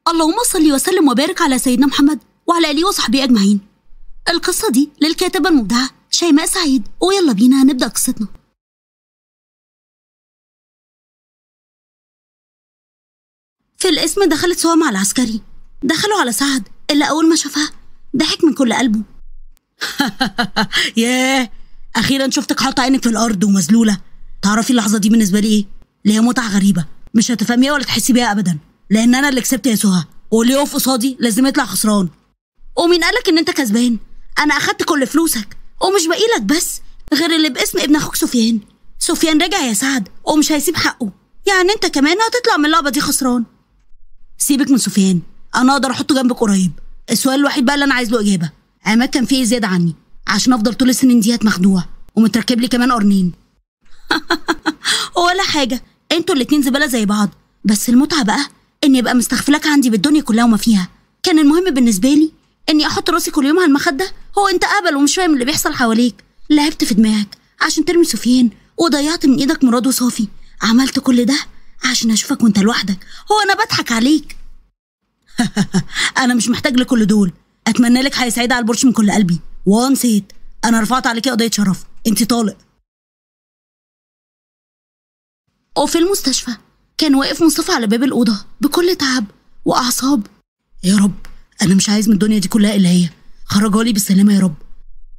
اللهم صل وسلم وبارك على سيدنا محمد وعلى اله وصحبه اجمعين القصه دي للكاتبه المبدعه شيماء سعيد ويلا بينا نبدا قصتنا في الاسم دخلت سوا مع العسكري دخلوا على سعد اللي اول ما شافها ضحك من كل قلبه ياه اخيرا شفتك حاطه عينك في الارض ومذلوله تعرفي اللحظه دي بالنسبه لي ايه اللي هي متعه غريبه مش هتفهميها ولا تحسي بيها ابدا لان انا اللي كسبت يا سهى واللي يقف قصادي لازم يطلع خسران ومين قالك ان انت كسبان انا اخدت كل فلوسك ومش باقي لك بس غير اللي باسم ابن اخوك سفيان سفيان رجع يا سعد ومش هيسيب حقه يعني انت كمان هتطلع من اللعبه دي خسران سيبك من سفيان انا اقدر احطه جنبك قريب السؤال الوحيد بقى اللي انا عايز له اجابه عماد كان فيه إيه زياده عني عشان افضل طول السنين ديت مخدوع ومتركب لي كمان قرنين ولا حاجه انتوا الاتنين زباله زي بعض بس المتعه بقى اني ابقى مستغفلاك عندي بالدنيا كلها وما فيها كان المهم بالنسبه لي اني احط راسي كل يوم على المخده هو انت قبل ومش فاهم اللي بيحصل حواليك لعبت في دماغك عشان ترمي سفيان وضيعت من ايدك مراد وصافي عملت كل ده عشان اشوفك وانت لوحدك هو انا بضحك عليك انا مش محتاج لكل دول اتمنى لك حياه سعيده على البرش من كل قلبي ونسيت انا رفعت عليكي قضيه شرف انت طالق وفي المستشفى كان واقف مصطفى على باب الأوضة بكل تعب وأعصاب يا رب انا مش عايز من الدنيا دي كلها الا هي خرجها لي بالسلامه يا رب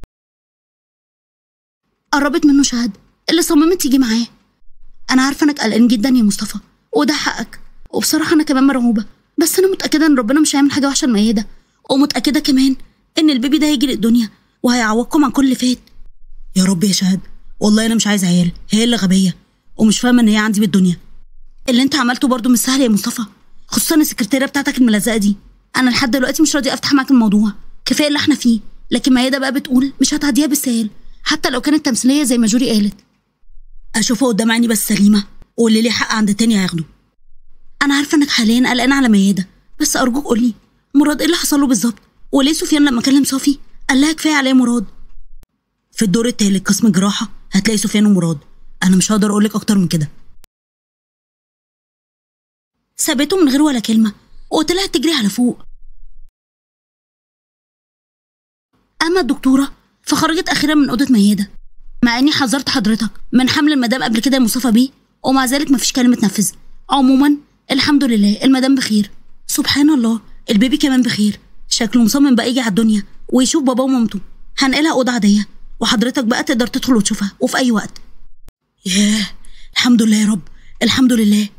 قربت منه شهد اللي صممت تيجي معاه أنا عارفة إنك قلقان جدا يا مصطفى وده حقك وبصراحة أنا كمان مرعوبة بس أنا متأكدة إن ربنا مش هيعمل حاجة وحشة لميادة ومتأكدة كمان إن البيبي ده هيجي للدنيا وهيعوضكم عن كل اللي فات يا رب يا شهد والله انا مش عايز عيال هي اللي غبيه ومش فاهمه ان هي عندي بالدنيا اللي انت عملته برضه مش سهل يا مصطفى خصوصا السكرتيره بتاعتك الملزقه دي انا لحد دلوقتي مش راضيه افتح معاك الموضوع كفايه اللي احنا فيه لكن ميادة بقى بتقول مش هتعديها بالسهل حتى لو كانت تمثيليه زي ما جوري قالت اشوفها قدام عيني بس سليمه واللي ليه حق عند تاني هياخده انا عارفه انك حاليا قلقان على ميادة بس ارجوك قولي مراد ايه اللي حصل له بالظبط وليه سفيان لما كلم صافي قال لها كفايه عليا مراد في الدور التالت قسم جراحه هتلاقي سفيان ومراد انا مش هقدر اقولك اكتر من كده سابته من غير ولا كلمه وطلعت تجري على فوق اما الدكتوره فخرجت اخيرا من اوضه ميادة مع اني حذرت حضرتك من حمل المدام قبل كده يا مصطفى بيه ومع ذلك مفيش كلام اتنفذ عموما الحمد لله المدام بخير سبحان الله البيبي كمان بخير شكله مصمم بقى يجي على الدنيا ويشوف باباه ومامته هنقلها اوضه عاديه وحضرتك بقى تقدر تدخل وتشوفها وفي اي وقت ياه الحمد لله يا رب الحمد لله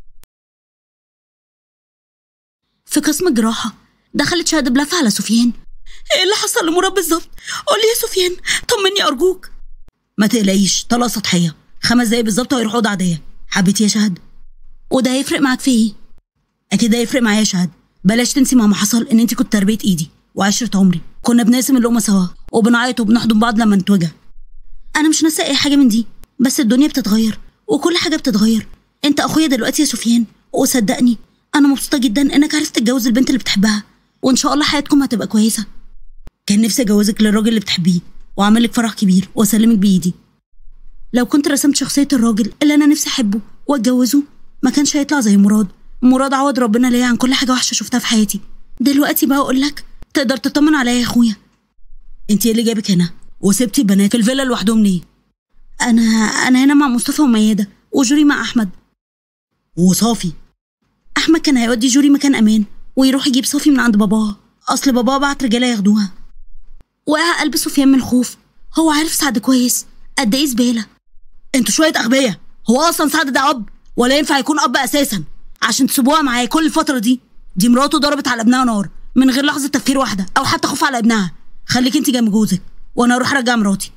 في قسم الجراحه دخلت شهد بلفة على سفيان ايه اللي حصل لمراد بالظبط قول لي يا سفيان طمني ارجوك ما تقلقيش طلقه سطحيه خمس دقايق بالظبط وهيروح اوضه عاديه حبيتي يا شهد وده هيفرق معاك في ايه اكيد ده هيفرق معايا يا شهد بلاش تنسي مهما حصل ان انت كنت تربيه ايدي وعشره عمري كنا بنقسم اللقمه سوا وبنعيط وبنحضن بعض لما نتوجع انا مش ناسيه اي حاجه من دي بس الدنيا بتتغير وكل حاجه بتتغير انت اخويا دلوقتي يا سفيان وصدقني انا مبسوطه جدا انك عرفت تتجوز البنت اللي بتحبها وان شاء الله حياتكم هتبقى كويسه كان نفسي اجوزك للراجل اللي بتحبيه واعمل لك فرح كبير واسلمك بايدي لو كنت رسمت شخصيه الراجل اللي انا نفسي احبه واتجوزه ما كانش هيطلع زي مراد مراد عوض ربنا ليا عن كل حاجه وحشه شفتها في حياتي دلوقتي بقى اقول لك تقدر تطمن عليا يا اخويا انت ايه اللي جابك هنا وسبتي البنات في الفيلا لوحدهم ليه انا انا هنا مع مصطفى وميادة وجوري مع احمد وصافي احمد كان هيودي جوري مكان امان ويروح يجيب صافي من عند باباها اصل باباها بعت رجاله ياخدوها وقع قلب سفيان من الخوف هو عارف سعد كويس قد ايه زباله انتوا شويه اغبياء هو اصلا سعد ده اب ولا ينفع يكون اب اساسا عشان تسيبوها معايا كل الفتره دي دي مراته ضربت على ابنها نار من غير لحظه تفكير واحده او حتى خوف على ابنها خليك انت جنب جوزك وانا اروح ارجع مراتي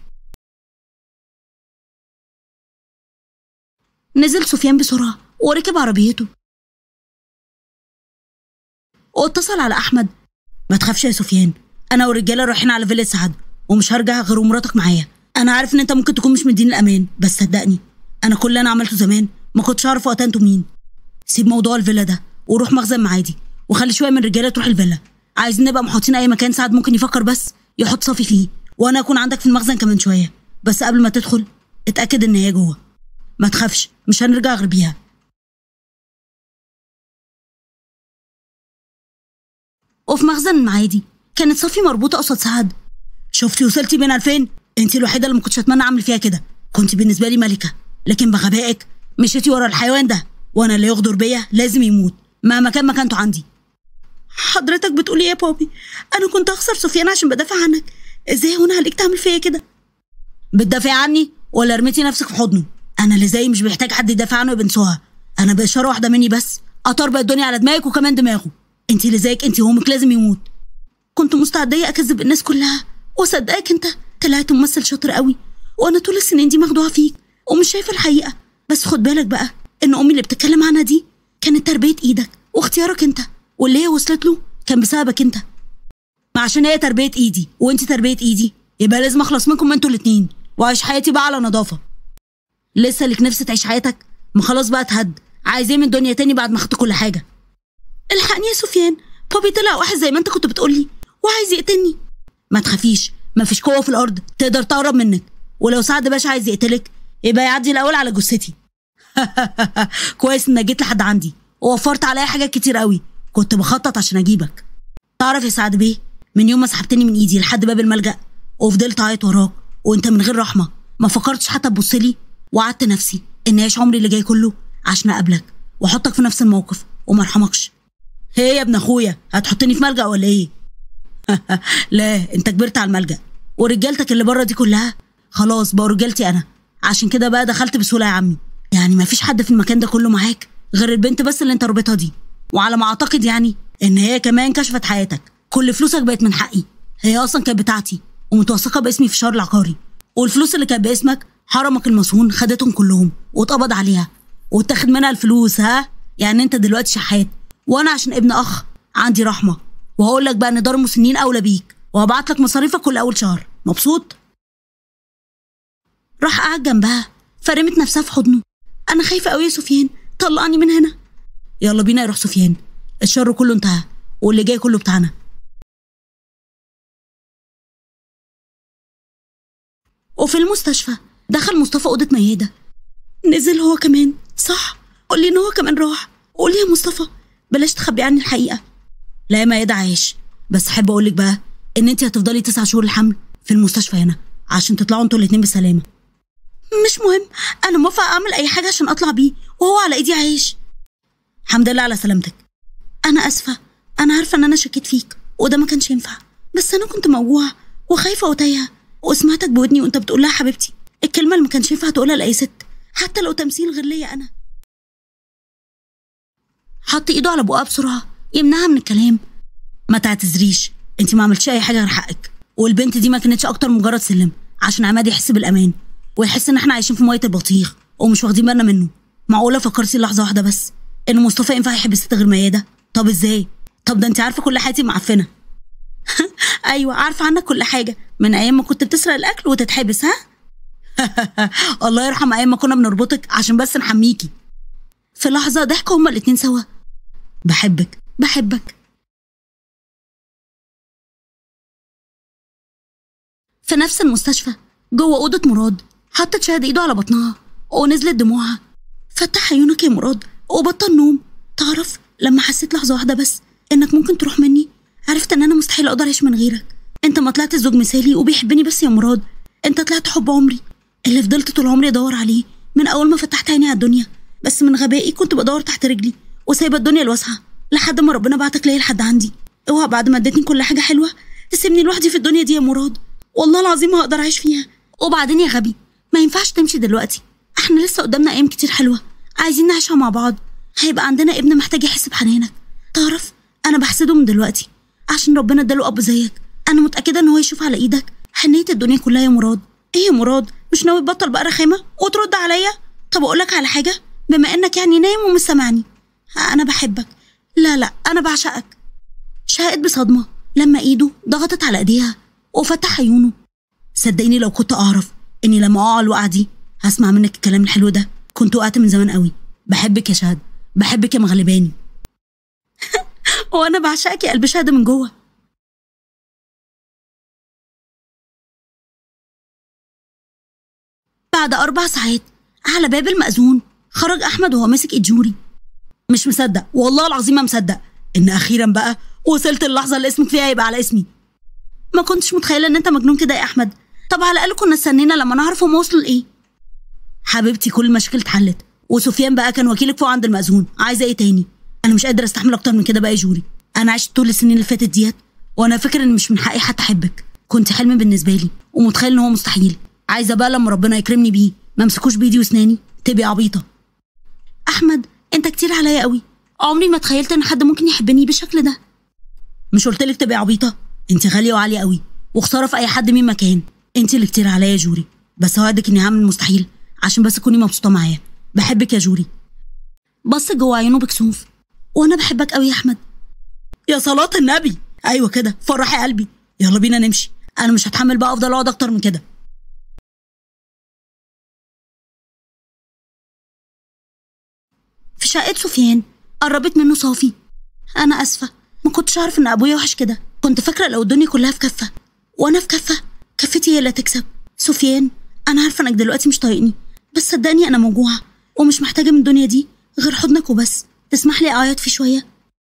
نزل سفيان بسرعه وركب عربيته واتصل على احمد ما تخافش يا سفيان انا والرجاله رايحين على فيلا سعد ومش هرجع غير ومراتك معايا انا عارف ان انت ممكن تكون مش مديني الامان بس صدقني انا كل اللي انا عملته زمان ما كنتش اعرف وقتها انتوا مين سيب موضوع الفيلا ده وروح مخزن معادي وخلي شويه من الرجاله تروح الفيلا عايزين نبقى محاطين اي مكان سعد ممكن يفكر بس يحط صافي فيه وانا اكون عندك في المخزن كمان شويه بس قبل ما تدخل اتاكد ان هي جوه ما تخافش مش هنرجع غير بيها وفي مخزن المعادي كانت صفي مربوطه قصاد سعد شفتي وصلتي بينا لفين انت الوحيده اللي ما كنتش اتمنى اعمل فيها كده كنت بالنسبه لي ملكه لكن بغبائك مشيتي ورا الحيوان ده وانا اللي يغدر بيا لازم يموت مهما كان مكانته عندي حضرتك بتقولي ايه يا بابي انا كنت اخسر سفيان عشان بدافع عنك ازاي هون عليك تعمل فيا كده بتدافعي عني ولا رميتي نفسك في حضنه انا اللي زيي مش محتاج حد يدافع عنه ابن سوها انا باشاره واحده مني بس اطربق الدنيا على دماغك وكمان دماغه انت اللي زيك انت وامك لازم يموت كنت مستعديه اكذب الناس كلها واصدقك انت طلعت ممثل شاطر قوي وانا طول السنين دي مخدوعه فيك ومش شايفه الحقيقه بس خد بالك بقى ان امي اللي بتتكلم عنها دي كانت تربيه ايدك واختيارك انت واللي هي وصلت له كان بسببك انت ما عشان هي تربيه ايدي وانت تربيه ايدي يبقى لازم اخلص منكم انتوا الاتنين واعيش حياتي بقى على نظافه لسه لك نفس تعيش حياتك ما خلاص بقى اتهد عايز ايه من الدنيا تاني بعد ما خدت كل حاجه الحقني يا سفيان بابي طلع واحد زي ما انت كنت بتقولي وعايز يقتلني ما تخافيش ما فيش قوه في الارض تقدر تقرب منك ولو سعد باشا عايز يقتلك يبقى يعدي الاول على جثتي كويس انك جيت لحد عندي ووفرت عليا حاجات كتير قوي كنت بخطط عشان اجيبك تعرف يا سعد بيه من يوم ما سحبتني من ايدي لحد باب الملجأ وفضلت اعيط وراك وانت من غير رحمه ما فكرتش حتى تبص لي وعدت نفسي ان اعيش عمري اللي جاي كله عشان اقابلك واحطك في نفس الموقف وما ارحمكش هي يا ابن اخويا هتحطني في ملجأ ولا ايه لا انت كبرت على الملجأ ورجالتك اللي بره دي كلها خلاص بقوا رجالتي انا عشان كده بقى دخلت بسهوله يا عمي يعني ما فيش حد في المكان ده كله معاك غير البنت بس اللي انت ربيتها دي وعلى ما اعتقد يعني ان هي كمان كشفت حياتك كل فلوسك بقت من حقي هي اصلا كانت بتاعتي ومتوثقه باسمي في الشهر العقاري والفلوس اللي كانت باسمك حرمك المصون خدتهم كلهم واتقبض عليها واتاخد منها الفلوس ها يعني انت دلوقتي شحات وانا عشان ابن اخ عندي رحمه وهقول لك بقى ان دار المسنين اولى بيك وهبعت لك مصاريفك كل اول شهر مبسوط راح قعد جنبها فرمت نفسها في حضنه انا خايفه قوي يا سفيان طلعني من هنا يلا بينا يروح سفيان الشر كله انتهى واللي جاي كله بتاعنا وفي المستشفى دخل مصطفى اوضه مياده نزل هو كمان صح قول لي ان هو كمان راح قول لي يا مصطفى بلاش تخبي عني الحقيقه لا يا ميادة عايش بس احب اقول لك بقى ان انت هتفضلي تسع شهور الحمل في المستشفى هنا عشان تطلعوا انتوا الاتنين بسلامه مش مهم انا موافقه اعمل اي حاجه عشان اطلع بيه وهو على ايدي عايش الحمد لله على سلامتك انا اسفه انا عارفه ان انا شكيت فيك وده ما كانش ينفع بس انا كنت موجوعه وخايفه وتايهه وسمعتك بودني وانت بتقول لها حبيبتي الكلمه اللي ما كانش ينفع تقولها لاي ست حتى لو تمثيل غير ليا انا حط ايده على بقها بسرعه يمنعها من الكلام ما تعتذريش انت ما عملتش اي حاجه غير حقك والبنت دي ما كانتش اكتر من مجرد سلم عشان عماد يحس بالامان ويحس ان احنا عايشين في ميه البطيخ ومش واخدين بالنا منه معقوله فكرتي لحظه واحده بس ان مصطفى ينفع يحب ست غير مياده طب ازاي طب ده انت عارفه كل حياتي معفنه ايوه عارفه عنك كل حاجه من ايام ما كنت بتسرق الاكل وتتحبس ها الله يرحم ايام ما كنا بنربطك عشان بس نحميكي في لحظه ضحكوا هما الاتنين سوا بحبك بحبك في نفس المستشفى جوه أوضة مراد حطت شهد إيده على بطنها ونزلت دموعها فتح عيونك يا مراد وبطل نوم تعرف لما حسيت لحظة واحدة بس إنك ممكن تروح مني عرفت إن أنا مستحيل أقدر أعيش من غيرك أنت ما طلعت زوج مثالي وبيحبني بس يا مراد أنت طلعت حب عمري اللي فضلت طول عمري أدور عليه من أول ما فتحت عيني على الدنيا بس من غبائي كنت بدور تحت رجلي وسايبة الدنيا الواسعة لحد ما ربنا بعتك ليا لحد عندي اوعى بعد ما اديتني كل حاجة حلوة تسيبني لوحدي في الدنيا دي يا مراد والله العظيم ما هقدر اعيش فيها وبعدين يا غبي ما ينفعش تمشي دلوقتي احنا لسه قدامنا ايام كتير حلوه عايزين نعيشها مع بعض هيبقى عندنا ابن محتاج يحس بحنانك تعرف انا بحسده من دلوقتي عشان ربنا اداله اب زيك انا متاكده ان هو يشوف على ايدك حنيه الدنيا كلها يا مراد ايه يا مراد مش ناوي تبطل بقى رخامه وترد عليا طب اقول لك على حاجه بما انك يعني نايم ومش سامعني انا بحبك لا لا انا بعشقك شهقت بصدمه لما ايده ضغطت على ايديها وفتح عيونه صدقيني لو كنت اعرف اني لما اقع الوقعه دي هسمع منك الكلام الحلو ده كنت وقعت من زمان قوي بحبك يا شهد بحبك يا مغلباني وانا بعشقك يا قلب شهد من جوه بعد اربع ساعات على باب المأذون خرج احمد وهو ماسك ايد جوري مش مصدق والله العظيم ما مصدق ان اخيرا بقى وصلت اللحظه اللي اسمك فيها يبقى على اسمي ما كنتش متخيله ان انت مجنون كده يا احمد طب على الاقل كنا استنينا لما نعرف هم وصلوا لايه حبيبتي كل المشاكل اتحلت وسفيان بقى كان وكيلك فوق عند المأذون عايزه ايه تاني انا مش قادره استحمل اكتر من كده بقى يا جوري انا عشت طول السنين اللي فاتت ديت وانا فاكر ان مش من حقي حتى احبك كنت حلم بالنسبه لي ومتخيل ان هو مستحيل عايزه بقى لما ربنا يكرمني بيه ما امسكوش بايدي واسناني تبقي عبيطه احمد انت كتير عليا قوي عمري ما تخيلت ان حد ممكن يحبني بالشكل ده مش قلت لك تبقي عبيطه انت غاليه وعاليه قوي وخساره في اي حد مين مكان انت اللي كتير عليا يا جوري بس اوعدك اني هعمل المستحيل عشان بس تكوني مبسوطه معايا بحبك يا جوري بص جوه عيونه بكسوف وانا بحبك قوي يا احمد يا صلاة النبي ايوه كده فرحي قلبي يلا بينا نمشي انا مش هتحمل بقى افضل اقعد اكتر من كده في شقة سفيان قربت منه صافي انا اسفه ما كنتش اعرف ان ابويا وحش كده كنت فاكره لو الدنيا كلها في كفه وانا في كفه كفتي هي اللي تكسب سفيان انا عارفه انك دلوقتي مش طايقني بس صدقني انا موجوعه ومش محتاجه من الدنيا دي غير حضنك وبس تسمح لي اعيط فيه شويه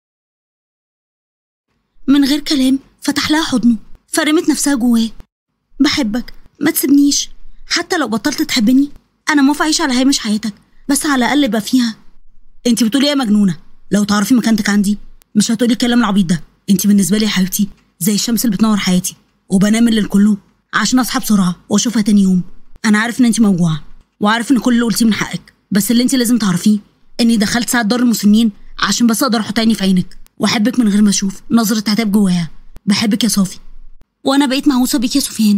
من غير كلام فتح لها حضنه فرمت نفسها جواه بحبك ما تسيبنيش حتى لو بطلت تحبني انا موافقه اعيش على هامش حياتك بس على الاقل يبقى فيها انت بتقولي ايه يا مجنونه لو تعرفي مكانتك عندي مش هتقولي الكلام العبيط ده انت بالنسبه لي يا حبيبتي زي الشمس اللي بتنور حياتي وبنام الليل كله عشان اصحى بسرعه واشوفها تاني يوم انا عارف ان انت موجوعه وعارف ان كل اللي قلتيه من حقك بس اللي انت لازم تعرفيه اني دخلت ساعه دار المسنين عشان بس اقدر احط عيني في عينك واحبك من غير ما اشوف نظره عتاب جواها بحبك يا صافي وانا بقيت مهووسه بيك يا سفيان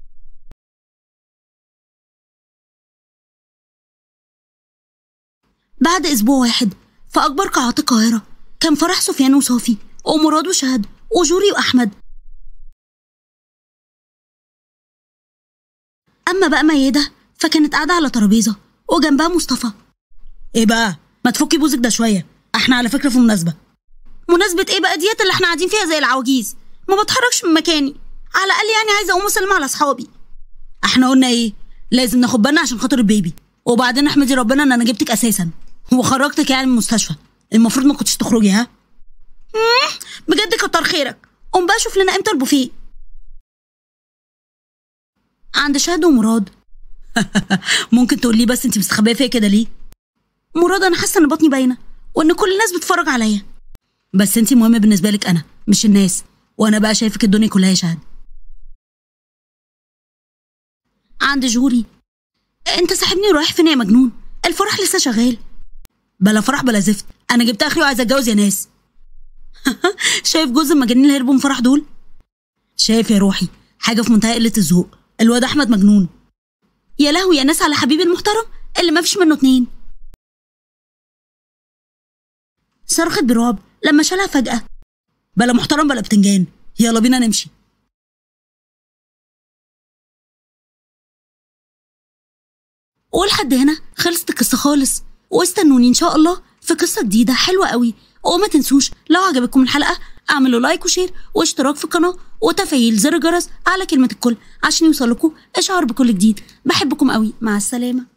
بعد اسبوع واحد في اكبر قاعات القاهره كان فرح سفيان وصافي ومراد وشهد وجوري واحمد اما بقى ميده فكانت قاعده على ترابيزه وجنبها مصطفى ايه بقى ما تفكي بوزك ده شويه احنا على فكره في مناسبه مناسبه ايه بقى ديت اللي احنا قاعدين فيها زي العواجيز ما بتحركش من مكاني على الاقل يعني عايزه اقوم اسلم على اصحابي احنا قلنا ايه لازم ناخد بالنا عشان خاطر البيبي وبعدين احمدي ربنا ان انا جبتك اساسا وخرجتك يعني من المستشفى المفروض ما كنتش تخرجي ها بجد كتر خيرك قوم بقى شوف لنا امتى البوفيه عند شهد ومراد ممكن تقول لي بس انت مستخبيه فيا كده ليه مراد انا حاسه ان بطني باينه وان كل الناس بتتفرج عليا بس انت مهمه بالنسبه لك انا مش الناس وانا بقى شايفك الدنيا كلها يا شهد عند جوري انت ساحبني ورايح فين يا مجنون الفرح لسه شغال بلا فرح بلا زفت انا جبت اخري وعايزه اتجوز يا ناس شايف جوز المجانين اللي هربوا من فرح دول شايف يا روحي حاجه في منتهى قله الذوق الواد احمد مجنون يا لهوي يا ناس على حبيبي المحترم اللي ما فيش منه اتنين صرخت برعب لما شالها فجأة بلا محترم بلا بتنجان يلا بينا نمشي ولحد هنا خلصت القصة خالص واستنوني إن شاء الله في قصة جديدة حلوة قوي وما تنسوش لو عجبتكم الحلقة اعملوا لايك وشير واشتراك في القناة وتفعيل زر الجرس على كلمة الكل عشان يوصلكوا إشعار بكل جديد بحبكم قوي مع السلامة